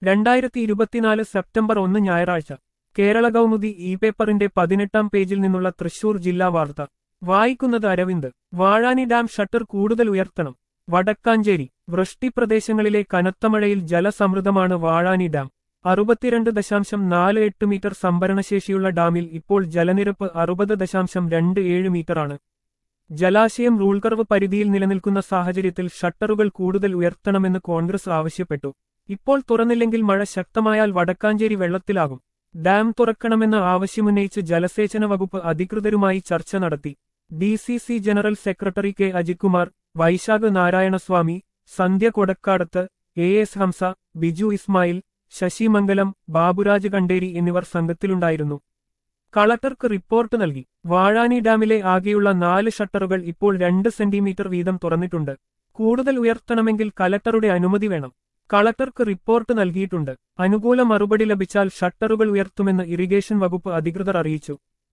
രണ്ടായിരത്തി ഇരുപത്തിനാല് സെപ്റ്റംബർ ഒന്ന് ഞായറാഴ്ച കേരള കൗമുദി ഇ പേപ്പറിന്റെ പതിനെട്ടാം പേജിൽ നിന്നുള്ള തൃശൂർ ജില്ലാ വാർത്ത വായിക്കുന്നത് അരവിന്ദ് വാഴാനി ഡാം ഷട്ടർ കൂടുതൽ ഉയർത്തണം വടക്കാഞ്ചേരി വൃഷ്ടിപ്രദേശങ്ങളിലെ കനത്ത മഴയിൽ ജലസമൃദ്ധമാണ് വാഴാനി ഡാം അറുപത്തിരണ്ട് ദശാംശം നാല് എട്ട് മീറ്റർ സംഭരണശേഷിയുള്ള ഡാമിൽ ഇപ്പോൾ ജലനിരപ്പ് അറുപത് ദശാംശം രണ്ട് ഏഴ് മീറ്ററാണ് ജലാശയം റൂൾ കർവ് പരിധിയിൽ നിലനിൽക്കുന്ന സാഹചര്യത്തിൽ ഷട്ടറുകൾ കൂടുതൽ ഉയർത്തണമെന്ന് കോൺഗ്രസ് ആവശ്യപ്പെട്ടു ഇപ്പോൾ തുറന്നില്ലെങ്കിൽ മഴ ശക്തമായാൽ വടക്കാഞ്ചേരി വെള്ളത്തിലാകും ഡാം തുറക്കണമെന്ന ആവശ്യമുന്നയിച്ച് ജലസേചന വകുപ്പ് അധികൃതരുമായി ചർച്ച നടത്തി D C C general secretary K Ajithkumar Vaishakh Narayanaswamy Sandhya Kodakkadath A S Hamsa Biju Ismail Sasimangalam Baburaj Kanderi എന്നിവർ സംഘത്തിലുണ്ടായിരുന്നു കളക്ടർക്ക് റിപ്പോർട്ട് നൽകി വാഴാനി ഡാമിലെ ആകെയുള്ള നാല് ഷട്ടറുകൾ ഇപ്പോൾ രണ്ട് സെന്റിമീറ്റർ വീതം തുറന്നിട്ടുണ്ട് കൂടുതൽ ഉയർത്തണമെങ്കിൽ കലക്ടറുടെ അനുമതി വേണം കളക്ടർക്ക് റിപ്പോർട്ട് നൽകിയിട്ടുണ്ട് അനുകൂല മറുപടി ലഭിച്ചാൽ ഷട്ടറുകൾ ഉയർത്തുമെന്ന് ഇറിഗേഷൻ വകുപ്പ് അധികൃതർ അറിയിച്ചു